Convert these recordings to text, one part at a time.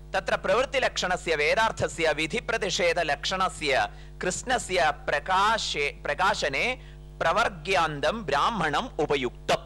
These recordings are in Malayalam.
തത്ര പ്രവൃത്തിലക്ഷണസ്യ വേദാർത്ഥസ്യ വിധിപ്രതിഷേധലക്ഷണസ്യ കൃഷ്ണസ്യ പ്രകാശേ പ്രകാശനെ പ്രവർഗ്യാന്തം ബ്രാഹ്മണം ഉപയുക്തം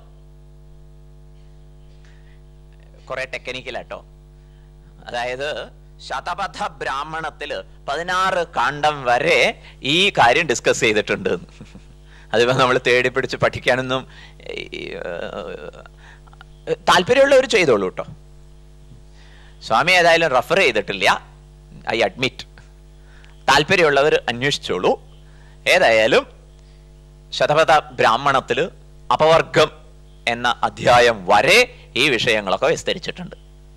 കുറെ ടെക്നിക്കലാട്ടോ അതായത് ശതപഥ ബ്രാഹ്മണത്തില് പതിനാറ് കാണ്ഡം വരെ ഈ കാര്യം ഡിസ്കസ് ചെയ്തിട്ടുണ്ട് അതിപ്പോ നമ്മൾ തേടി പിടിച്ച് പഠിക്കാനൊന്നും ഈ, ഏർ, താല്പര്യമുള്ളവർ ചെയ്തോളൂ കേട്ടോ സ്വാമി ഏതായാലും റെഫർ ചെയ്തിട്ടില്ല ഐ അഡ്മിറ്റ് താല്പര്യമുള്ളവർ അന്വേഷിച്ചോളൂ ഏതായാലും ശതപഥ ബ്രാഹ്മണത്തില് അപവർഗം എന്ന അധ്യായം വരെ ഈ വിഷയങ്ങളൊക്കെ വിസ്തരിച്ചിട്ടുണ്ട്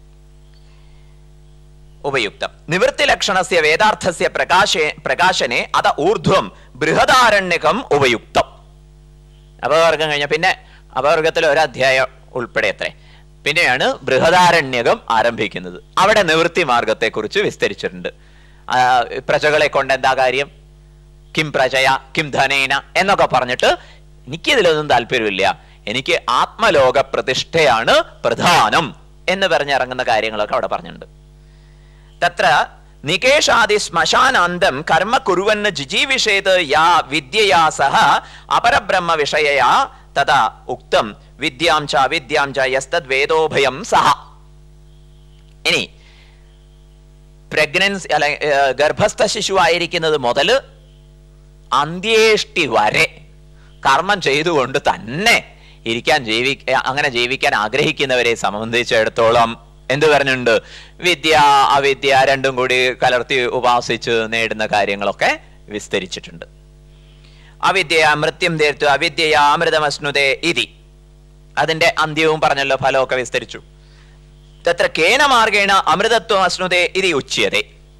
ഉപയുക്തം നിവൃത്തി ലക്ഷണസ്യ വേദാർത്ഥസ്യ പ്രകാശേ പ്രകാശനെ അത ഊർധ്വം ബൃഹദാരണ്യകം ഉപയുക്തം അപവർഗം കഴിഞ്ഞ പിന്നെ അപവർഗത്തിൽ ഒരു അധ്യായം ഉൾപ്പെടെ അത്രേ പിന്നെയാണ് ബൃഹദാരണ്യകം ആരംഭിക്കുന്നത് അവിടെ നിവൃത്തി മാർഗത്തെ കുറിച്ച് വിസ്തരിച്ചിട്ടുണ്ട് ആ, പ്രജകളെ കൊണ്ട് എന്താ കാര്യം കിം പ്രജയ കിം ധനേന എന്നൊക്കെ പറഞ്ഞിട്ട് എനിക്കിതിലൊന്നും താല്പര്യമില്ല എനിക്ക് ആത്മലോക പ്രതിഷ്ഠയാണ് പ്രധാനം എന്ന് പറഞ്ഞിറങ്ങുന്ന കാര്യങ്ങളൊക്കെ അവിടെ പറഞ്ഞിട്ടുണ്ട് തത്ര നികേഷാദി ശ്മശാനാന്തം കർമ്മ കുറുവന്ന് ജിജീവിഷേത് യാ വിദ്യയാ സഹ അപരബ്രഹ്മ വിഷയയാ തഥാ ഉക്തം വിദ്യാം ച അവിദ്യാം ച യസ്തദ് വേദോഭയം സഹ ഇനി പ്രഗ്നൻസി അല്ല ഏർ, ഗർഭസ്ഥ ശിശു ആയിരിക്കുന്നത് മുതല് അന്ത്യേഷ്ടി വരെ കർമ്മം ചെയ്തുകൊണ്ട് തന്നെ ഇരിക്കാൻ ജീവി അങ്ങനെ ജീവിക്കാൻ ആഗ്രഹിക്കുന്നവരെ സംബന്ധിച്ചിടത്തോളം എന്ത് പറഞ്ഞിട്ടുണ്ട് വിദ്യ അവിദ്യ രണ്ടും കൂടി കലർത്തി ഉപാസിച്ച് നേടുന്ന കാര്യങ്ങളൊക്കെ വിസ്തരിച്ചിട്ടുണ്ട് അവിദ്യ മൃത്യം തീർത്തു അവിദ്യ അമൃതമസ്നുതേ ഇതി അതിന്റെ അന്ത്യവും പറഞ്ഞല്ലോ ഫലമൊക്കെ വിസ്തരിച്ചു തത്ര കേന മാർഗേണ അമൃതത്വം അശ്നുതേ ഇതി ഉച്യതേ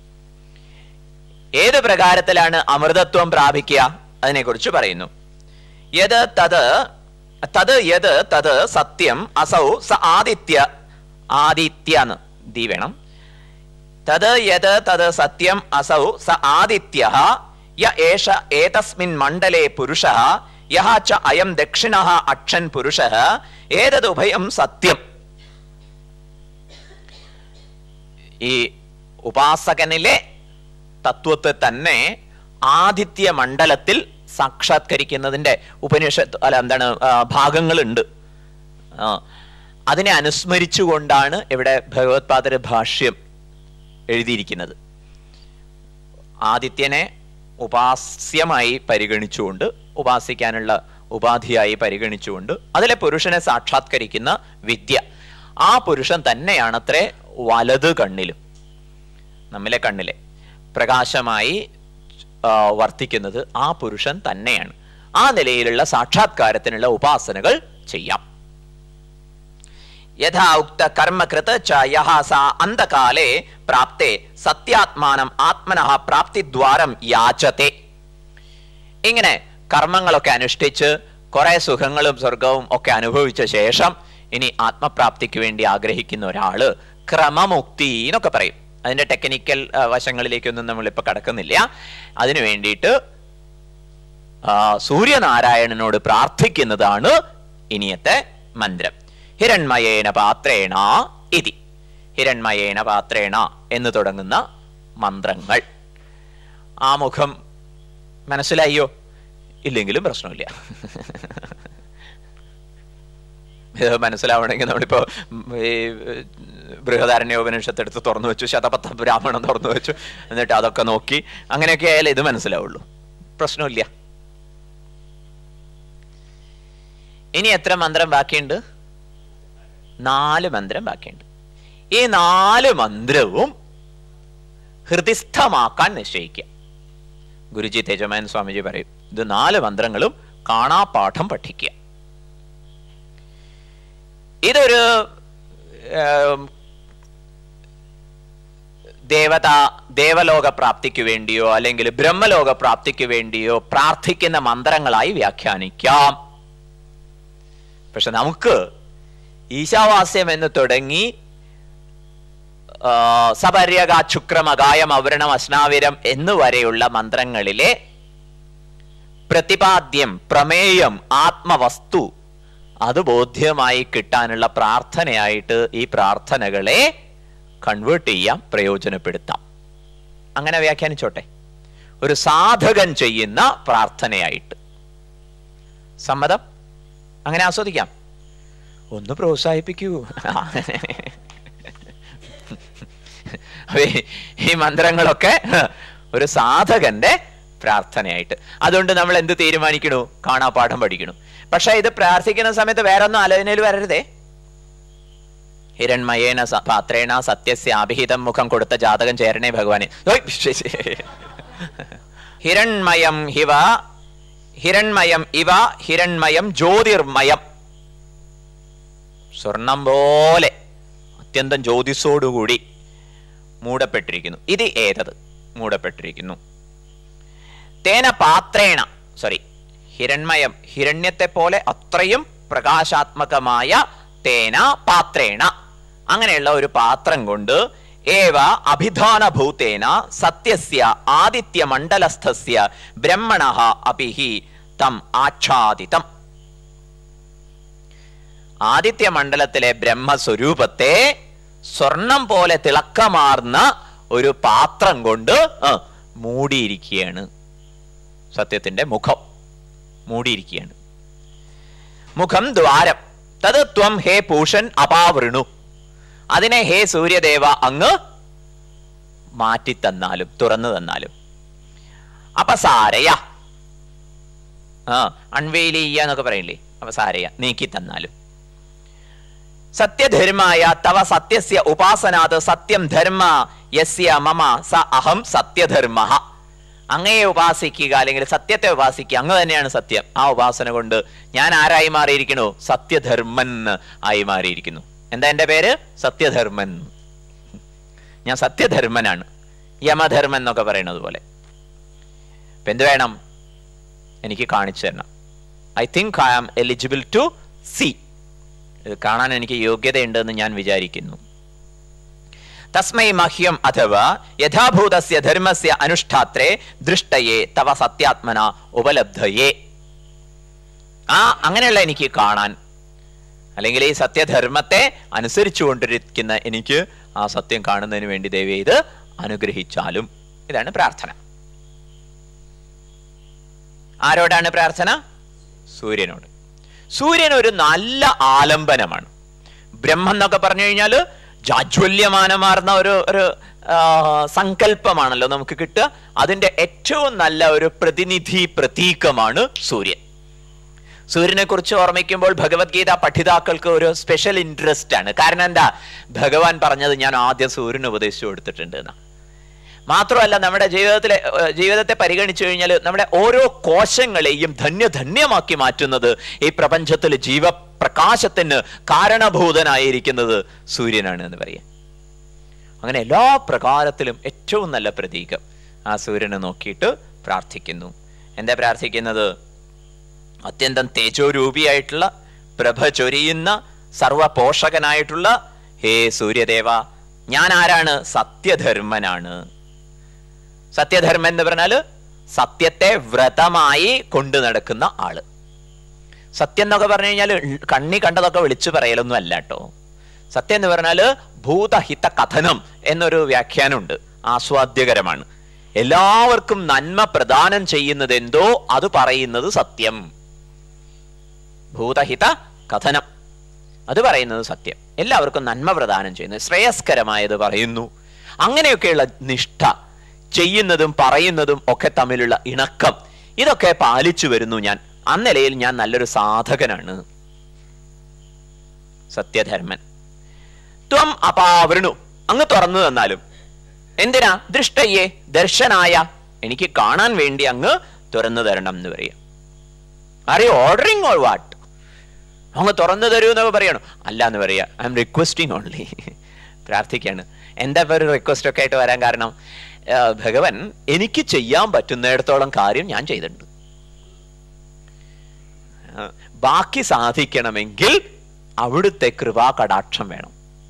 ഏത് പ്രകാരത്തിലാണ് അമൃതത്വം പ്രാപിക്കുക അതിനെക്കുറിച്ച് പറയുന്നു യത് തത് തത് യത് തത് സത്യം അസൗ സ ആദിത്യ ആദിത്യ എന്ന് ദീ വേണം തത് യത് തത് സത്യം അസൗ സ ആദിത്യ യ ഏഷ ഏതസ്മിൻ മണ്ഡലേ പുരുഷ യഹ ച അയം ദക്ഷിണ അക്ഷൻ പുരുഷ ഏതതുഭയം സത്യം ഈ ഉപാസകനിലെ തത്വത്തെ തന്നെ ആദിത്യ മണ്ഡലത്തിൽ സാക്ഷാത്കരിക്കുന്നതിന്റെ ഉപനിഷത്ത് അല്ല എന്താണ് ആ, ഭാഗങ്ങളുണ്ട് ആ, അതിനെ അനുസ്മരിച്ചുകൊണ്ടാണ് ഇവിടെ ഭഗവത്പാദര ഭാഷ്യം എഴുതിയിരിക്കുന്നത് ആദിത്യനെ ഉപാസ്യമായി പരിഗണിച്ചുകൊണ്ട് ഉപാസിക്കാനുള്ള ഉപാധിയായി പരിഗണിച്ചുകൊണ്ട് അതിലെ പുരുഷനെ സാക്ഷാത്കരിക്കുന്ന വിദ്യ ആ പുരുഷൻ തന്നെയാണത്രേ വലത് കണ്ണിലും നമ്മിലെ കണ്ണിലെ പ്രകാശമായി ആ, വർത്തിക്കുന്നത് ആ പുരുഷൻ തന്നെയാണ് ആ നിലയിലുള്ള സാക്ഷാത്കാരത്തിനുള്ള ഉപാസനകൾ ചെയ്യാം യഥാ ഉക്ത കർമ്മകൃത് ച യഹ സാ അന്തകാലേ പ്രാപ്തേ സത്യാത്മാനം ആത്മനഃ പ്രാപ്തിദ്വാരം യാചത്തെ ഇങ്ങനെ കർമ്മങ്ങളൊക്കെ അനുഷ്ഠിച്ച് കുറെ സുഖങ്ങളും സ്വർഗവും ഒക്കെ അനുഭവിച്ച ശേഷം ഇനി ആത്മപ്രാപ്തിക്ക് വേണ്ടി ആഗ്രഹിക്കുന്ന ഒരാള് ക്രമമുക്തി എന്നൊക്കെ പറയും അതിന്റെ ടെക്നിക്കൽ ആ, വശങ്ങളിലേക്കൊന്നും നമ്മളിപ്പോ കടക്കുന്നില്ല അതിനു വേണ്ടിയിട്ട് ആ, സൂര്യനാരായണനോട് പ്രാർത്ഥിക്കുന്നതാണ് ഇനിയത്തെ മന്ത്രം ഹിരൺമയേന പാത്രേണ ഇതി ഹിരൺമയേന പാത്രേണ എന്ന് തുടങ്ങുന്ന മന്ത്രങ്ങൾ ആ മുഖം മനസ്സിലായോ ഇല്ലെങ്കിലും പ്രശ്നമില്ല ഇത് മനസ്സിലാവണമെങ്കിൽ നമ്മളിപ്പോ ഉം, ഈ ബൃഹദാരണ്യോപനിഷത്ത് എടുത്ത് തുറന്നു വെച്ചു ശതപഥ ബ്രാഹ്മണം തുറന്നു വെച്ചു എന്നിട്ട് അതൊക്കെ നോക്കി അങ്ങനെയൊക്കെ ആയാലേ ഇത് മനസ്സിലാവുള്ളൂ പ്രശ്നമില്ല ഇനി എത്ര മന്ത്രം ബാക്കിയുണ്ട് നാല് മന്ത്രം ബാക്കിയുണ്ട് ഈ നാല് മന്ത്രവും ഹൃദിസ്ഥമാക്കാൻ നിശ്ചയിക്കുക ഗുരുജി തേജമാൻ സ്വാമിജി പറയും ഇത് നാല് മന്ത്രങ്ങളും കാണാപാഠം പഠിക്കുക ഇതൊരു ഏം, ദേവത ദേവലോക പ്രാപ്തിക്ക് വേണ്ടിയോ അല്ലെങ്കിൽ ബ്രഹ്മലോക പ്രാപ്തിക്ക് വേണ്ടിയോ പ്രാർത്ഥിക്കുന്ന മന്ത്രങ്ങളായി വ്യാഖ്യാനിക്കാം പക്ഷെ നമുക്ക് ഈശാവാസ്യം എന്ന് തുടങ്ങി ആ, സപര്യക ശുക്രം അകായം അവരണം അസ്നാവിരം എന്നുവരെയുള്ള മന്ത്രങ്ങളിലെ പ്രതിപാദ്യം പ്രമേയം ആത്മവസ്തു അത് ബോധ്യമായി കിട്ടാനുള്ള പ്രാർത്ഥനയായിട്ട് ഈ പ്രാർത്ഥനകളെ കൺവേർട്ട് ചെയ്യാം പ്രയോജനപ്പെടുത്താം അങ്ങനെ വ്യാഖ്യാനിച്ചോട്ടെ ഒരു സാധകൻ ചെയ്യുന്ന പ്രാർത്ഥനയായിട്ട് സമ്മതം അങ്ങനെ ആസ്വദിക്കാം ഒന്ന് പ്രോത്സാഹിപ്പിക്കൂ അപ്പൊ ഈ- ഈ മന്ത്രങ്ങളൊക്കെ ഒരു സാധകന്റെ പ്രാർത്ഥനയായിട്ട് അതുകൊണ്ട് നമ്മൾ എന്ത് തീരുമാനിക്കണു കാണാപാഠം പഠിക്കണു പക്ഷെ ഇത് പ്രാർത്ഥിക്കുന്ന സമയത്ത് വേറെ ഒന്നും ആലോചനയിൽ വരരുതേ ഹിരൺമയേന സ- പാത്രേണ സത്യസ്യ അഭിഹിതം മുഖം കൊടുത്ത ജാതകം ചേരണേ ഭഗവാനെ ഓയ്, ശ്ശ്, ശ്ശ്. ഹിരൺമയം ഹിവ ഹിരൺമയം ഇവ ഹിരൺമയം ജ്യോതിർമയം സ്വർണം പോലെ അത്യന്തം ജ്യോതിസോടുകൂടി മൂടപ്പെട്ടിരിക്കുന്നു ഇത് ഏതത് മൂടപ്പെട്ടിരിക്കുന്നു തേന പാത്രേണ സോറി ഹിരൺമയം ഹിരണ്യത്തെ പോലെ അത്രയും പ്രകാശാത്മകമായ തേന പാത്രേണ അങ്ങനെയുള്ള ഒരു പാത്രം കൊണ്ട് ഏവ അഭിധാനഭൂതേന സത്യസ്യ ആദിത്യമണ്ഡലസ്ഥസ്യ ബ്രഹ്മണ അപിഹി തം ആച്ഛാദിതം ആദിത്യമണ്ഡലത്തിലെ ബ്രഹ്മസ്വരൂപത്തെ സ്വർണം പോലെ തിളക്കമാർന്ന ഒരു പാത്രം കൊണ്ട് ആ, മൂടിയിരിക്കുകയാണ് സത്യത്തിന്റെ മുഖം മൂടിയിരിക്കുകയാണ് മുഖം ദ്വാരം തത് ത്വം ഹേ പൂഷൻ അപാവൃണു അതിനെ ഹേ സൂര്യദേവ അങ്ങ് മാറ്റിത്തന്നാലും തുറന്നു തന്നാലും അപസാരയ ആ അൺവെയിൽ ചെയ്യുക എന്നൊക്കെ പറയില്ലേ അപസാരയ നീക്കി തന്നാലും സത്യധർമായ തവ സത്യസ്യ ഉപാസനാത് സത്യം ധർമ്മ യസ്യ മമ സ അഹം സത്യധർമ്മ അങ്ങയെ ഉപാസിക്കുക അല്ലെങ്കിൽ സത്യത്തെ ഉപാസിക്കുക അങ്ങ് തന്നെയാണ് സത്യം ആ ഉപാസന കൊണ്ട് ഞാൻ ആരായി മാറിയിരിക്കണു സത്യധർമ്മൻ ആയി മാറിയിരിക്കുന്നു എന്താ എന്റെ പേര് സത്യധർമ്മൻ ഞാൻ സത്യധർമ്മനാണ് യമധർമ്മൻ എന്നൊക്കെ പറയുന്നത് പോലെ ഇപ്പൊ എന്ത് വേണം എനിക്ക് കാണിച്ചു തരണം I think I am eligible to see ഇത് കാണാൻ എനിക്ക് യോഗ്യതയുണ്ടെന്ന് ഞാൻ വിചാരിക്കുന്നു തസ്മൈ മഹ്യം അഥവാ യഥാഭൂതസ്യ ധർമ്മസ്യ അനുഷ്ഠാത്രേ ദൃഷ്ടയെ തവ സത്യാത്മന ഉപലബ്ധയെ ആ അങ്ങനെയുള്ള എനിക്ക് കാണാൻ അല്ലെങ്കിൽ ഈ സത്യധർമ്മത്തെ അനുസരിച്ചുകൊണ്ടിരിക്കുന്ന എനിക്ക് ആ സത്യം കാണുന്നതിന് വേണ്ടി ദൈവം ഇത് അനുഗ്രഹിച്ചാലും ഇതാണ് പ്രാർത്ഥന ആരോടാണ് പ്രാർത്ഥന സൂര്യനോട് സൂര്യൻ ഒരു നല്ല ആലംബനമാണ് ബ്രഹ്മം എന്നൊക്കെ പറഞ്ഞു കഴിഞ്ഞാൽ ജാജ്വല്യമാനമാർന്ന ഒരു ഒരു ആ, സങ്കല്പമാണല്ലോ നമുക്ക് കിട്ടുക അതിന്റെ ഏറ്റവും നല്ല ഒരു പ്രതിനിധി പ്രതീകമാണ് സൂര്യൻ സൂര്യനെ കുറിച്ച് ഓർമ്മിക്കുമ്പോൾ ഭഗവത്ഗീത പഠിതാക്കൾക്ക് ഒരു സ്പെഷ്യൽ ഇൻട്രസ്റ്റ് ആണ് കാരണം എന്താ ഭഗവാൻ പറഞ്ഞത് ഞാൻ ആദ്യം സൂര്യന് ഉപദേശിച്ചു കൊടുത്തിട്ടുണ്ട് എന്നാ മാത്രമല്ല നമ്മുടെ ജീവിതത്തിലെ ഏഹ്, ജീവിതത്തെ പരിഗണിച്ചു കഴിഞ്ഞാൽ നമ്മുടെ ഓരോ കോശങ്ങളെയും ധന്യധന്യമാക്കി മാറ്റുന്നത് ഈ പ്രപഞ്ചത്തിൽ ജീവപ്രകാശത്തിന് കാരണഭൂതനായിരിക്കുന്നത് സൂര്യനാണ് എന്ന് പറയാം അങ്ങനെ എല്ലാ പ്രകാരത്തിലും ഏറ്റവും നല്ല പ്രതീകം ആ സൂര്യനെ നോക്കിയിട്ട് പ്രാർത്ഥിക്കുന്നു എന്താ പ്രാർത്ഥിക്കുന്നത് അത്യന്തം തേജോരൂപിയായിട്ടുള്ള പ്രഭ ചൊരിയുന്ന സർവപോഷകനായിട്ടുള്ള ഹേ സൂര്യദേവ ഞാൻ ആരാണ് സത്യധർമ്മനാണ് സത്യധർമ്മൻ എന്ന് പറഞ്ഞാല് സത്യത്തെ വ്രതമായി കൊണ്ടു നടക്കുന്ന ആള് സത്യം എന്നൊക്കെ പറഞ്ഞു കഴിഞ്ഞാൽ കണ്ണി കണ്ടതൊക്കെ വിളിച്ചു പറയലൊന്നും അല്ല കേട്ടോ സത്യം എന്ന് പറഞ്ഞാല് ഭൂതഹിത കഥനം എന്നൊരു വ്യാഖ്യാനമുണ്ട് ആസ്വാദ്യകരമാണ് എല്ലാവർക്കും നന്മ പ്രദാനം ചെയ്യുന്നത് എന്തോ അത് പറയുന്നത് സത്യം ഭൂതഹിത കഥനം അത് പറയുന്നത് സത്യം എല്ലാവർക്കും നന്മ പ്രദാനം ചെയ്യുന്നു ശ്രേയസ്കരമായത് പറയുന്നു അങ്ങനെയൊക്കെയുള്ള നിഷ്ഠ ചെയ്യുന്നതും പറയുന്നതും ഒക്കെ തമ്മിലുള്ള ഇണക്കം ഇതൊക്കെ പാലിച്ചു വരുന്നു ഞാൻ അന്നിലയിൽ ഞാൻ നല്ലൊരു സാധകനാണ് സത്യധർമ്മൻ ത്വം അപാവൃണു അങ്ങ് തുറന്നു തന്നാലും എന്തിനാ ദൃഷ്ടയെ ദർശനായ എനിക്ക് കാണാൻ വേണ്ടി അങ്ങ് തുറന്നു തരണം എന്ന് പറയാം അറിയോ ഓർഡറിങ് ഓർ വാട്ട് അങ്ങ് തുറന്നു തരൂ എന്നൊക്കെ പറയണോ അല്ല എന്ന് പറയാ ഐ എം റിക്വസ്റ്റിംഗ് ഓൺലി പ്രാർത്ഥിക്കാണ് എന്താ ഇപ്പൊ ഒരു റിക്വസ്റ്റ് ഒക്കെ ആയിട്ട് വരാൻ കാരണം ആ, ഭഗവൻ എനിക്ക് ചെയ്യാൻ പറ്റുന്നിടത്തോളം കാര്യം ഞാൻ ചെയ്തിട്ടുണ്ട് ആ, ബാക്കി സാധിക്കണമെങ്കിൽ അവിടുത്തെ കൃപാ കടാക്ഷം വേണം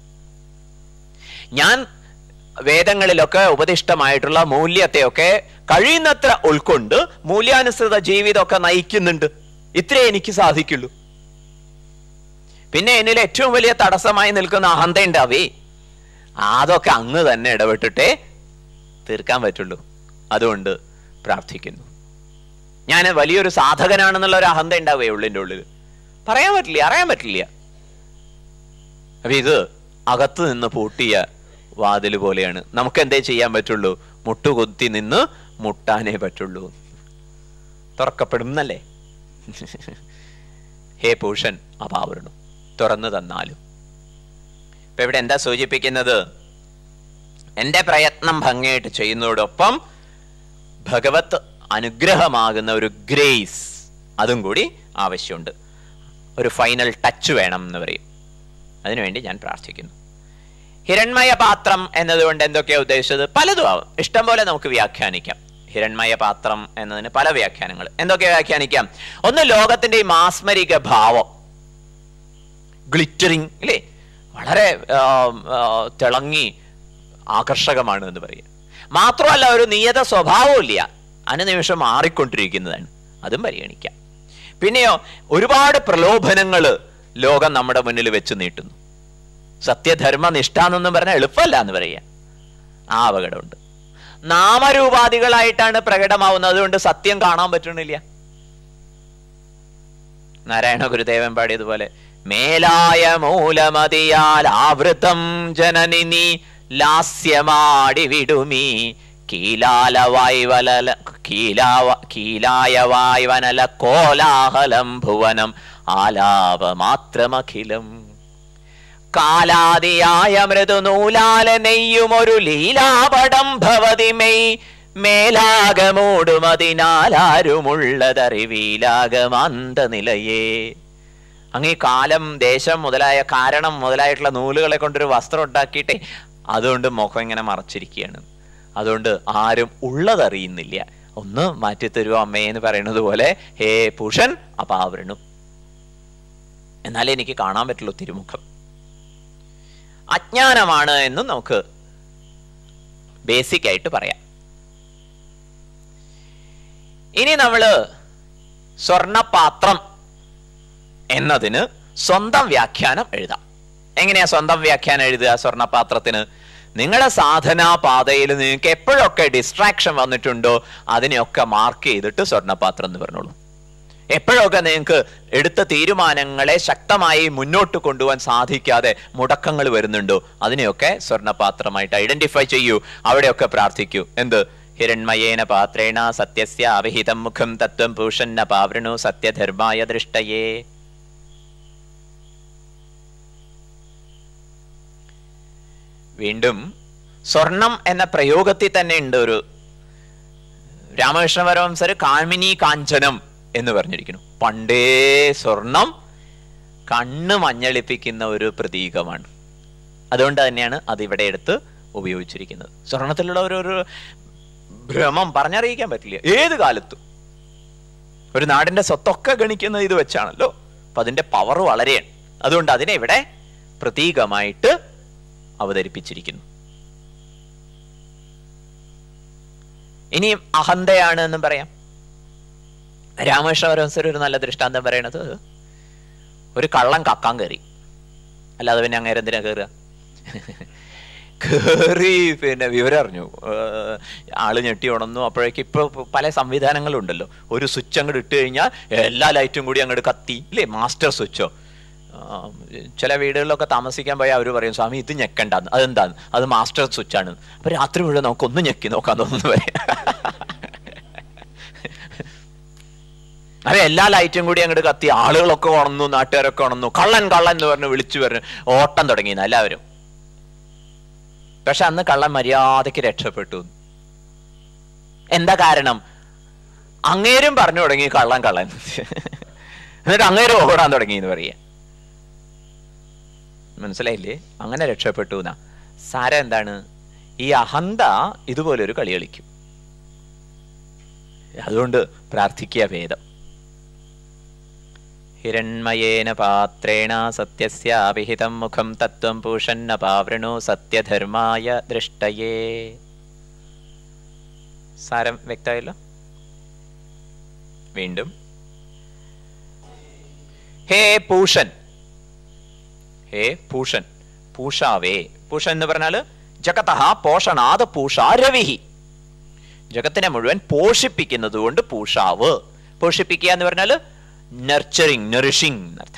ഞാൻ വേദങ്ങളിലൊക്കെ ഉപദിഷ്ടമായിട്ടുള്ള മൂല്യത്തെയൊക്കെ കഴിയുന്നത്ര ഉൾക്കൊണ്ട് മൂല്യാനുസൃത ജീവിതമൊക്കെ നയിക്കുന്നുണ്ട് ഇത്രേ എനിക്ക് സാധിക്കുള്ളൂ പിന്നെ എന്നിൽ ഏറ്റവും വലിയ തടസ്സമായി നിൽക്കുന്ന അഹന്ത ഉണ്ടാവേ അതൊക്കെ അങ്ങ് തന്നെ ഇടപെട്ടിട്ടേ തീർക്കാൻ പറ്റുള്ളൂ അതുകൊണ്ട് പ്രാർത്ഥിക്കുന്നു ഞാൻ വലിയൊരു സാധകനാണെന്നുള്ള ഒരു അഹന്ത ഉണ്ടാവേ ഉള്ളിൻ്റെ ഉള്ളിൽ പറയാൻ പറ്റില്ല അറിയാൻ പറ്റില്ല അപ്പൊ ഇത് അകത്ത് നിന്ന് പൂട്ടിയ വാതിൽ പോലെയാണ് നമുക്ക് എന്തേ ചെയ്യാൻ പറ്റുള്ളൂ മുട്ടുകുത്തി നിന്ന് മുട്ടാനേ പറ്റുള്ളൂ തുറക്കപ്പെടും എന്നല്ലേ ഹേ പൂഷൻ അപാവരണു തുറന്നു തന്നാലും ഇപ്പൊ ഇവിടെ എന്താ സൂചിപ്പിക്കുന്നത് എന്റെ പ്രയത്നം ഭംഗിയായിട്ട് ചെയ്യുന്നതോടൊപ്പം ഭഗവത് അനുഗ്രഹമാകുന്ന ഒരു ഗ്രേസ് അതും കൂടി ആവശ്യമുണ്ട് ഒരു ഫൈനൽ ടച്ച് വേണം എന്ന് പറയും അതിനുവേണ്ടി ഞാൻ പ്രാർത്ഥിക്കുന്നു ഹിരൺമയ പാത്രം എന്നതുകൊണ്ട് എന്തൊക്കെയാ ഉദ്ദേശിച്ചത് പലതും ആവും ഇഷ്ടം പോലെ നമുക്ക് വ്യാഖ്യാനിക്കാം ഹിരൺമയ പാത്രം എന്നതിന് പല വ്യാഖ്യാനങ്ങൾ എന്തൊക്കെ വ്യാഖ്യാനിക്കാം ഒന്ന് ലോകത്തിന്റെ ഈ മാസ്മരിക ഭാവം ഗ്ലിറ്ററിങ് അല്ലേ വളരെ ആ, ആ, തിളങ്ങി ആകർഷകമാണ് എന്ന് പറയും മാത്രമല്ല ഒരു നിയത സ്വഭാവവും ഇല്ല അനുനിമിഷം മാറിക്കൊണ്ടിരിക്കുന്നതാണ് അതും പരിഗണിക്കാം പിന്നെയോ ഒരുപാട് പ്രലോഭനങ്ങൾ ലോകം നമ്മുടെ മുന്നിൽ വെച്ച് നീട്ടുന്നു സത്യധർമ്മ നിഷ്ഠ എന്നൊന്നും പറഞ്ഞാൽ എളുപ്പമല്ല എന്ന് പറയുക ആ അപകടമുണ്ട് നാമരൂപാധികളായിട്ടാണ് പ്രകടമാവുന്നത് അതുകൊണ്ട് സത്യം കാണാൻ പറ്റണില്ല നാരായണ ഗുരുദേവൻ പാടിയതുപോലെ മേലായ മൂലമതിയാൽ ആവൃതം ജനനി നീ ലാസ്യമാടി വിടുമീ കീലാലവായ് വലല കീലാവ കീലായവായ് വനല കോലാഹലം ഭുവനം ആലാപമാത്രമഖിലം കാലാദിയായ മൃദുനൂലാല നെയ്യുമൊരു ലീലാപടം ഭവതി മെയ് മേലാകമോടുമതിനാലാരുമുള്ളതറിവീലാകമാന്ത നിലയേ അങ്ങ് ഈ കാലം ദേശം മുതലായ കാരണം മുതലായിട്ടുള്ള നൂലുകളെ കൊണ്ടൊരു വസ്ത്രം ഉണ്ടാക്കിയിട്ടേ അതുകൊണ്ട് മുഖം ഇങ്ങനെ മറച്ചിരിക്കുകയാണ് അതുകൊണ്ട് ആരും ഉള്ളതറിയുന്നില്ല ഒന്ന് മാറ്റിത്തരുവോ അമ്മേ എന്ന് പറയുന്നത് പോലെ ഹേ പുഷൻ അപാവരണു എന്നാലേ എനിക്ക് കാണാൻ പറ്റുള്ളൂ തിരുമുഖം അജ്ഞാനമാണ് എന്നും നമുക്ക് ബേസിക് ആയിട്ട് പറയാം ഇനി നമ്മള് സ്വർണപാത്രം എന്നതിന് സ്വന്തം വ്യാഖ്യാനം എഴുതാം എങ്ങനെയാ സ്വന്തം വ്യാഖ്യാനം എഴുതുക സ്വർണപാത്രത്തിന് നിങ്ങളുടെ സാധനാ പാതയിൽ നിങ്ങൾക്ക് എപ്പോഴൊക്കെ ഡിസ്ട്രാക്ഷൻ വന്നിട്ടുണ്ടോ അതിനെയൊക്കെ മാർക്ക് ചെയ്തിട്ട് സ്വർണപാത്രം എന്ന് പറഞ്ഞോളൂ എപ്പോഴൊക്കെ നിങ്ങൾക്ക് എടുത്ത തീരുമാനങ്ങളെ ശക്തമായി മുന്നോട്ട് കൊണ്ടുപോകാൻ സാധിക്കാതെ മുടക്കങ്ങൾ വരുന്നുണ്ടോ അതിനെയൊക്കെ സ്വർണപാത്രമായിട്ട് ഐഡന്റിഫൈ ചെയ്യൂ അവിടെയൊക്കെ പ്രാർത്ഥിക്കൂ എന്ത് ഹിരൺമയേന പാത്രേണ സത്യസ്യ അവിഹിതം മുഖം തത്വം പൂഷന്ന പാവൃണു സത്യധർമായ ദൃഷ്ടയേ വീണ്ടും സ്വർണം എന്ന പ്രയോഗത്തിൽ തന്നെ ഉണ്ട് ഒരു രാമകൃഷ്ണ പരമംസർ കാമിനി കാഞ്ചനം എന്ന് പറഞ്ഞിരിക്കുന്നു പണ്ടേ സ്വർണം കണ്ണ് മഞ്ഞളിപ്പിക്കുന്ന ഒരു പ്രതീകമാണ് അതുകൊണ്ട് തന്നെയാണ് അത് ഇവിടെ എടുത്ത് ഉപയോഗിച്ചിരിക്കുന്നത് സ്വർണത്തിലുള്ള ഒരു ഒരു ഭ്രമം പറഞ്ഞറിയിക്കാൻ പറ്റില്ല ഏത് കാലത്തും ഒരു നാടിന്റെ സ്വത്തൊക്കെ ഗണിക്കുന്നത് ഇത് വെച്ചാണല്ലോ അപ്പൊ അതിന്റെ പവർ വളരെയാണ് അതുകൊണ്ട് അതിനെ ഇവിടെ പ്രതീകമായിട്ട് അവതരിപ്പിച്ചിരിക്കുന്നു ഇനിയും അഹന്തയാണ് എന്നും പറയാം രാമകൃഷ്ണ പരമസർ ഒരു നല്ല ദൃഷ്ടാന്തം പറയണത് ഒരു കള്ളം കക്കാൻ കയറി അല്ലാതെ പിന്നെ അങ്ങേരെ എന്തിനാ കയറുക കയറി പിന്നെ വിവരം അറിഞ്ഞു ഏർ ആള് ഞെട്ടി ഉണർന്നു അപ്പോഴേക്ക് ഇപ്പൊ പല സംവിധാനങ്ങളും ഉണ്ടല്ലോ ഒരു സ്വിച്ച് അങ്ങോട്ട് ഇട്ട് കഴിഞ്ഞാൽ എല്ലാ ലൈറ്റും കൂടി അങ്ങോട്ട് കത്തി ഇല്ലേ മാസ്റ്റർ സ്വിച്ചോ ചില വീടുകളിലൊക്കെ താമസിക്കാൻ പോയാൽ അവർ പറയും സ്വാമി ഇത് ഞെക്കണ്ടെന്ന് അതെന്താന്ന് അത് മാസ്റ്റർ സ്വിച്ച് ആണ് അപ്പൊ രാത്രി മുഴുവൻ നമുക്കൊന്ന് ഞെക്കി നോക്കാൻ തോന്നുന്നു പറയാം അതെ എല്ലാ ലൈറ്റും കൂടി അങ്ങോട്ട് കത്തി ആളുകളൊക്കെ ഉണർന്നു നാട്ടുകാരൊക്കെ ഉണർന്നു കള്ളൻ കള്ളൻ എന്ന് പറഞ്ഞ് വിളിച്ചു പറഞ്ഞു ഓട്ടം തുടങ്ങി എല്ലാവരും പക്ഷെ അന്ന് കള്ളൻ മര്യാദയ്ക്ക് രക്ഷപ്പെട്ടു എന്താ കാരണം അങ്ങേരും പറഞ്ഞു തുടങ്ങി കള്ളൻ കള്ളൻ എന്നിട്ട് അങ്ങേരും ഓടാൻ തുടങ്ങി എന്ന് പറയാ മനസ്സിലായില്ലേ അങ്ങനെ രക്ഷപ്പെട്ടു എന്നാ സാരം എന്താണ് ഈ അഹന്ത ഇതുപോലൊരു കളി കളിക്കും അതുകൊണ്ട് പ്രാർത്ഥിക്കുക ഭേദം ഹിരൺമയേന പാത്രേണ സത്യസ്യാഭിഹിതം മുഖം തത്വം പൂഷന്ന പാവൃണു സത്യധർമായ ദൃഷ്ടയേ സാരം വ്യക്തമായല്ലോ വീണ്ടും ഹേ പൂഷൻ ഹേ പൂഷൻ പൂഷാവേ പൂഷ എന്ന് പറഞ്ഞാൽ ജഗതഹ പോഷണാത് പൂഷാ രവിഹി ജഗത്തിനെ മുഴുവൻ പോഷിപ്പിക്കുന്നത് കൊണ്ട് പൂഷാവ് പോഷിപ്പിക്കുക എന്ന് പറഞ്ഞാൽ നർച്ചറിങ് നറിഷിങ് എന്നർത്ഥം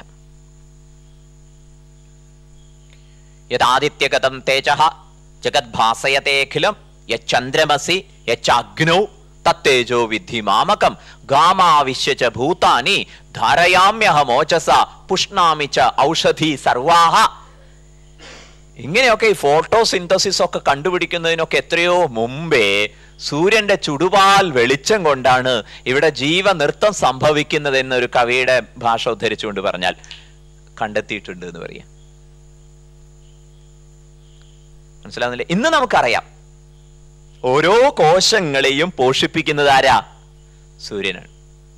യഥാദിത്യഗതം തേജ ജഗദ്ഭാസയതേഖിലം യച്ചന്ദ്രമസി യച്ചഗ്നൗ തത്തേജോ വിദ്ധി മാമകം ഗാമാവിശ്യ ച ഭൂതാനി ധാരയാമ്യഹമോചസ പുഷ്ണാമി ച ഔഷധി സർവാഹ ഇങ്ങനെയൊക്കെ ഈ ഫോട്ടോസിന്തസിസ് ഒക്കെ കണ്ടുപിടിക്കുന്നതിനൊക്കെ എത്രയോ മുമ്പേ സൂര്യന്റെ ചുടുപാൽ വെളിച്ചം കൊണ്ടാണ് ഇവിടെ ജീവനൃത്തം സംഭവിക്കുന്നത് എന്നൊരു കവിയുടെ ഭാഷ ഉദ്ധരിച്ചുകൊണ്ട് പറഞ്ഞാൽ കണ്ടെത്തിയിട്ടുണ്ട് എന്ന് പറയാം മനസ്സിലാവുന്നില്ലേ ഇന്ന് നമുക്കറിയാം ഓരോ കോശങ്ങളെയും പോഷിപ്പിക്കുന്നത് ആരാ സൂര്യനാണ്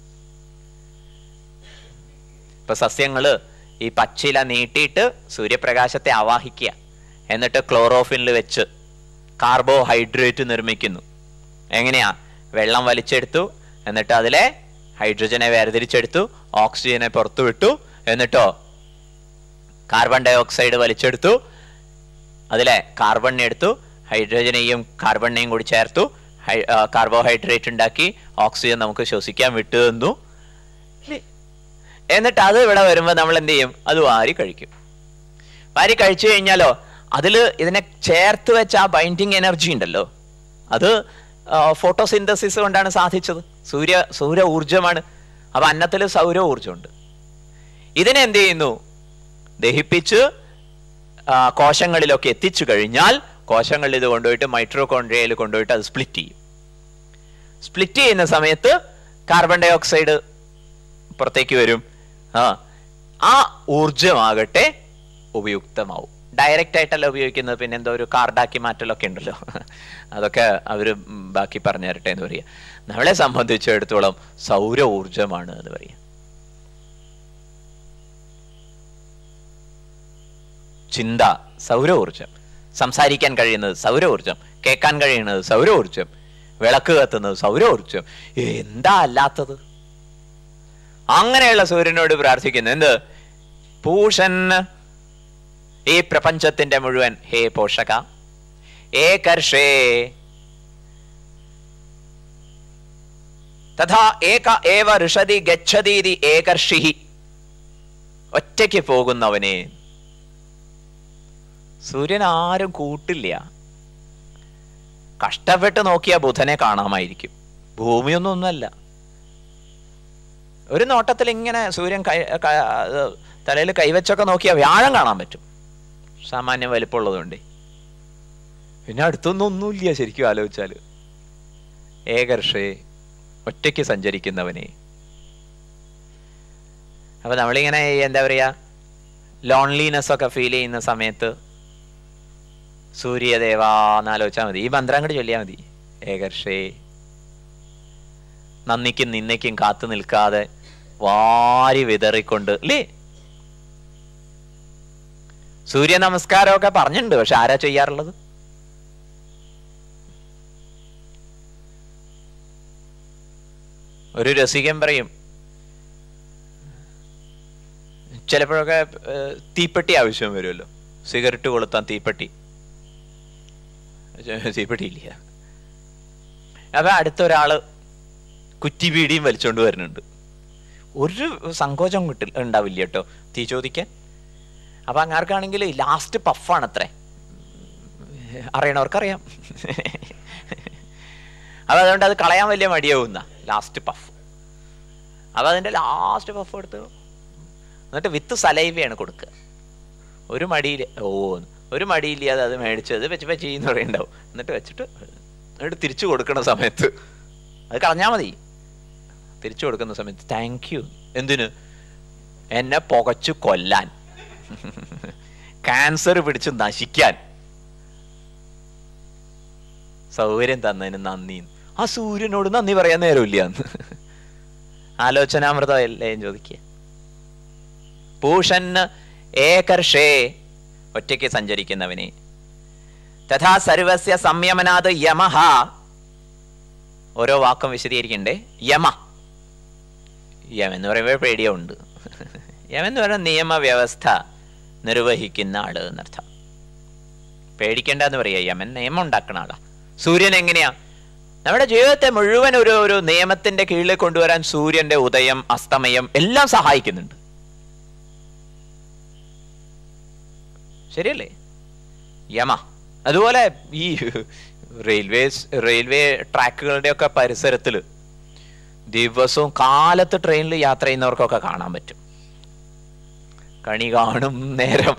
ഇപ്പൊ സസ്യങ്ങള് ഈ പച്ചില നീട്ടിയിട്ട് സൂര്യപ്രകാശത്തെ ആവാഹിക്കുക എന്നിട്ട് ക്ലോറോഫിനിൽ വെച്ച് കാർബോഹൈഡ്രേറ്റ് നിർമ്മിക്കുന്നു എങ്ങനെയാ വെള്ളം വലിച്ചെടുത്തു എന്നിട്ട് അതിലെ ഹൈഡ്രജനെ വേർതിരിച്ചെടുത്തു ഓക്സിജനെ പുറത്തു വിട്ടു എന്നിട്ടോ കാർബൺ ഡൈ ഓക്സൈഡ് വലിച്ചെടുത്തു അതിലെ കാർബണിനെ എടുത്തു ഹൈഡ്രജനെയും കാർബണിനെയും കൂടി ചേർത്തു കാർബോഹൈഡ്രേറ്റ് ഉണ്ടാക്കി ഓക്സിജൻ നമുക്ക് ശ്വസിക്കാൻ വിട്ടു തന്നു ഇല്ലേ? എന്നിട്ട് അത് ഇവിടെ വരുമ്പോൾ നമ്മൾ എന്ത് ചെയ്യും അത് വാരി കഴിക്കും വാരി കഴിച്ചു കഴിഞ്ഞാലോ അതിൽ ഇതിനെ ചേർത്ത് വെച്ച ആ ബൈൻഡിങ് എനർജി ഉണ്ടല്ലോ അത് ഫോട്ടോസിന്തസിസ് കൊണ്ടാണ് സാധിച്ചത് സൂര്യ സൗര ഊർജമാണ് അപ്പൊ അന്നത്തിൽ സൗര ഊർജമുണ്ട് ഇതിനെ എന്ത് ചെയ്യുന്നു ദഹിപ്പിച്ച് ആ, കോശങ്ങളിലൊക്കെ എത്തിച്ചു കഴിഞ്ഞാൽ കോശങ്ങളിൽ ഇത് കൊണ്ടുപോയിട്ട് മൈട്രോകോൺഡ്രിയയിൽ കൊണ്ടുപോയിട്ട് അത് സ്പ്ലിറ്റ് ചെയ്യും സ്പ്ലിറ്റ് ചെയ്യുന്ന സമയത്ത് കാർബൺ ഡൈ ഓക്സൈഡ് പുറത്തേക്ക് വരും ആ ആ ഊർജമാകട്ടെ ഉപയുക്തമാവും ഡയറക്റ്റ് ആയിട്ടല്ല ഉപയോഗിക്കുന്നത് പിന്നെ എന്തോ ഒരു കാർഡാക്കി മാറ്റലൊക്കെ ഉണ്ടല്ലോ അതൊക്കെ അവര് ഉം ബാക്കി പറഞ്ഞു തരട്ടെ എന്ന് പറയാം നമ്മളെ സംബന്ധിച്ചിടത്തോളം സൗര ഊർജമാണ് എന്ന് പറയാം ചിന്ത സൗര ഊർജം സംസാരിക്കാൻ കഴിയുന്നത് സൗര ഊർജം കേൾക്കാൻ കഴിയുന്നത് സൗര ഊർജം വിളക്ക് കത്തുന്നത് സൗര ഊർജം എന്താ അല്ലാത്തത് അങ്ങനെയുള്ള സൂര്യനോട് പ്രാർത്ഥിക്കുന്നു എന്ത് പൂഷൻ ഈ പ്രപഞ്ചത്തിന്റെ മുഴുവൻ ഹേ പോഷക ഏകർഷേ തഥാ ഏക ഏവ ഋഷതി ഗച്ഛതീതി ഏകർഷി ഒറ്റയ്ക്ക് പോകുന്നവനെ സൂര്യൻ ആരും കൂട്ടില്ല കഷ്ടപ്പെട്ട് നോക്കിയ ബുധനെ കാണാമായിരിക്കും ഭൂമിയൊന്നും ഒന്നല്ല ഒരു നോട്ടത്തിൽ ഇങ്ങനെ സൂര്യൻ കൈ തലയിൽ കൈവച്ചൊക്കെ നോക്കിയാൽ വ്യാഴം കാണാൻ പറ്റും സാമാന്യം വലിപ്പമുള്ളതുകൊണ്ട് പിന്നെ അടുത്തൊന്നും ഒന്നുമില്ല ശരിക്കും ആലോചിച്ചാൽ ഏകർഷേ ഒറ്റയ്ക്ക് സഞ്ചരിക്കുന്നവനെ അപ്പൊ നമ്മളിങ്ങനെ എന്താ പറയാ ലോൺലിനെസ് ഒക്കെ ഫീൽ ചെയ്യുന്ന സമയത്ത് സൂര്യദേവാന്നാലോചിച്ചാൽ മതി ഈ മന്ത്രം അങ്ങോട്ട് ചൊല്ലിയാൽ മതി ഏകർഷേ നന്ദിക്കും നിന്നയ്ക്കും കാത്തു നിൽക്കാതെ വാരി വിതറിക്കൊണ്ട് അല്ലേ സൂര്യ നമസ്കാരമൊക്കെ പറഞ്ഞിട്ടുണ്ട് പക്ഷെ ആരാ ചെയ്യാറുള്ളത് ഒരു രസികൻ പറയും ചിലപ്പോഴൊക്കെ ഏഹ്, തീപ്പെട്ടി ആവശ്യം വരുമല്ലോ സിഗരറ്റ് കൊളുത്താൻ തീപ്പെട്ടി തീപ്പെട്ടി ഇല്ല അപ്പൊ അടുത്തൊരാള് കുറ്റിബീഡിയും വലിച്ചോണ്ട് വരുന്നുണ്ട് ഒരു സങ്കോചം കിട്ടില്ല ഉണ്ടാവില്ല കേട്ടോ തീ ചോദിക്കാൻ അപ്പൊ അങ്ങാർക്കാണെങ്കിൽ ലാസ്റ്റ് പഫാണ് അത്രേ അറിയണവർക്കറിയാം അപ്പൊ അതുകൊണ്ട് അത് കളയാൻ വലിയ മടിയാവുന്ന ലാസ്റ്റ് പഫ് അപ്പൊ അതിന്റെ ലാസ്റ്റ് പഫ് എടുത്ത് എന്നിട്ട് വിത്ത് സലൈവയാണ് കൊടുക്കുക ഒരു മടിയിൽ ഓ ഒരു മടിയില്ലാതെ അത് മേടിച്ചത് വെച്ച് വെച്ച് എന്ന് പറയുണ്ടാവും എന്നിട്ട് വെച്ചിട്ട് എന്നിട്ട് തിരിച്ചു കൊടുക്കുന്ന സമയത്ത് അത് കളഞ്ഞാൽ മതി തിരിച്ചു കൊടുക്കുന്ന സമയത്ത് താങ്ക് യു എന്തിന് എന്നെ പുകച്ചു കൊല്ലാൻ ക്യാൻസർ പിടിച്ച് നശിക്കാൻ സൗകര്യം തന്നതിന് നന്ദി ആ സൂര്യനോട് നന്ദി പറയാൻ നേരമില്ല എന്ന് ആലോചനാമൃതമല്ലേ ചോദിക്കുക പൂഷൻ ഏകർഷേ ഒറ്റയ്ക്ക് സഞ്ചരിക്കുന്നവനെ തഥാ സർവസ്യ സംയമനാത് യമഹ ഓരോ വാക്കും വിശദീകരിക്കണ്ടേ യമ യം എന്ന് പറയുമ്പോൾ പേടിയുണ്ട് യം എന്ന് പറയുന്ന നിയമവ്യവസ്ഥ നിർവഹിക്കുന്ന ആള് എന്നർത്ഥം പേടിക്കേണ്ടെന്ന് പറയാ യമൻ നിയമം ഉണ്ടാക്കണ ആളാ സൂര്യൻ എങ്ങനെയാ നമ്മുടെ ജീവിതത്തെ മുഴുവൻ ഒരു ഒരു നിയമത്തിന്റെ കീഴിൽ കൊണ്ടുവരാൻ സൂര്യന്റെ ഉദയം അസ്തമയം എല്ലാം സഹായിക്കുന്നുണ്ട് ശരിയല്ലേ യമ അതുപോലെ ഈ റെയിൽവേസ് റെയിൽവേ ട്രാക്കുകളുടെ ഒക്കെ പരിസരത്തിൽ ദിവസവും കാലത്ത് ട്രെയിനിൽ യാത്ര ചെയ്യുന്നവർക്കൊക്കെ കാണാൻ പറ്റും കണി കാണും നേരം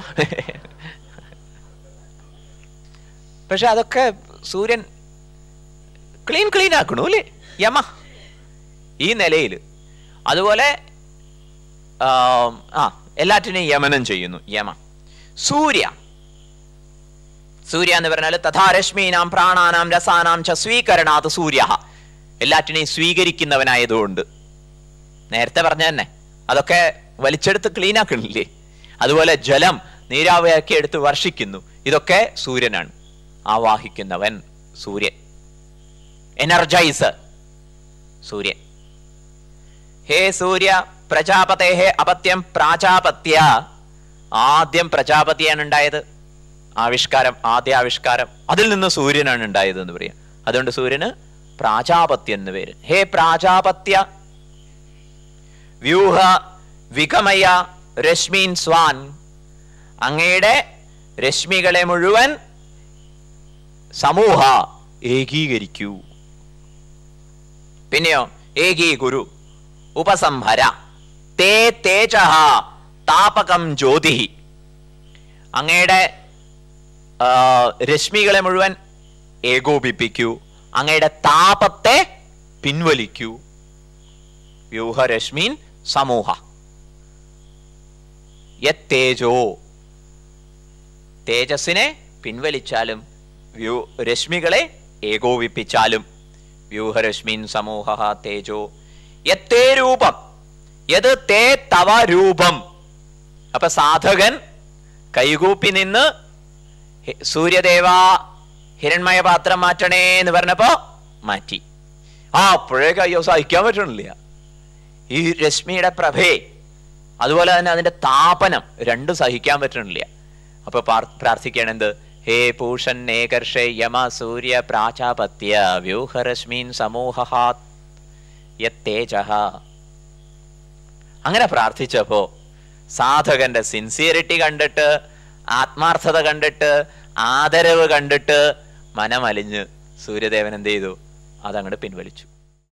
പക്ഷെ അതൊക്കെ സൂര്യൻ ക്ലീൻ ക്ലീൻ ആക്കണു അല്ലേ യമ ഈ നിലയിൽ അതുപോലെ ആം, ആ എല്ലാറ്റിനെയും യമനം ചെയ്യുന്നു യമ സൂര്യ സൂര്യ എന്ന് പറഞ്ഞാൽ തഥാരശ്മീനാം പ്രാണാനാം രസാനാം ച സ്വീകരണാത് സൂര്യ എല്ലാറ്റിനെയും സ്വീകരിക്കുന്നവനായതുകൊണ്ട് നേരത്തെ പറഞ്ഞ തന്നെ അതൊക്കെ വലിച്ചെടുത്ത് ക്ലീൻ ആക്കണില്ലേ അതുപോലെ ജലം നീരാവിയാക്കി എടുത്ത് വർഷിക്കുന്നു ഇതൊക്കെ സൂര്യനാണ് ആവാഹിക്കുന്നവൻ സൂര്യൻ എനർജൈസർ സൂര്യൻ ഹേ സൂര്യ പ്രജാപതേ അപത്യം പ്രാജാപത്യ ആദ്യം പ്രജാപതിയാണ് ഉണ്ടായത് ആവിഷ്കാരം ആദ്യ ആവിഷ്കാരം അതിൽ നിന്ന് സൂര്യനാണ് ഉണ്ടായത് എന്ന് പറയാം അതുകൊണ്ട് സൂര്യന് പ്രാജാപത്യ എന്ന് പേര് ഹേ പ്രാജാപത്യ വ്യൂഹ വിഗമയ രശ്മീൻ സ്വാൻ അങ്ങയുടെ രശ്മികളെ മുഴുവൻ സമൂഹ ഏകീകരിക്കൂ പിന്നെയോ ഏകീ ഗുരു ഉപസംഹര തേ തേജ താപകം ജ്യോതി അങ്ങയുടെ ആ, രശ്മികളെ മുഴുവൻ ഏകോപിപ്പിക്കൂ അങ്ങയുടെ താപത്തെ പിൻവലിക്കൂ വ്യൂഹരശ്മീൻ സമൂഹ യത്തേജോ തേജസ്സിനെ പിൻവലിച്ചാലും വ്യൂ രശ്മികളെ ഏകോപിപ്പിച്ചാലും വ്യൂഹരശ്മീൻ സമൂഹ തേജോ യത്തേ രൂപം യത് തേ തവ രൂപം അപ്പൊ സാധകൻ കൈകൂപ്പി നിന്ന് ഹെ- സൂര്യദേവ ഹിരൺമയ പാത്രം മാറ്റണേ എന്ന് പറഞ്ഞപ്പോ മാറ്റി ആ അപ്പോഴേക്ക് അയ്യോ സഹിക്കാൻ പറ്റണില്ല ഈ രശ്മിയുടെ പ്രഭയെ അതുപോലെ തന്നെ അതിന്റെ താപനം രണ്ടും സഹിക്കാൻ പറ്റണില്ല അപ്പൊ പാർ- പ്രാർത്ഥിക്കണം എന്ത് ഹേ പൂഷൻ നേകർഷേ യമ സൂര്യ പ്രാചാപത്യ വ്യൂഹരശ്മീൻ സമൂഹ യത്തേജ അങ്ങനെ പ്രാർത്ഥിച്ചപ്പോ സാധകന്റെ സിൻസിയറിറ്റി കണ്ടിട്ട് ആത്മാർത്ഥത കണ്ടിട്ട് ആദരവ് കണ്ടിട്ട് മനമലിഞ്ഞ് സൂര്യദേവൻ എന്ത് ചെയ്തു അതങ്ങോട്ട് പിൻവലിച്ചു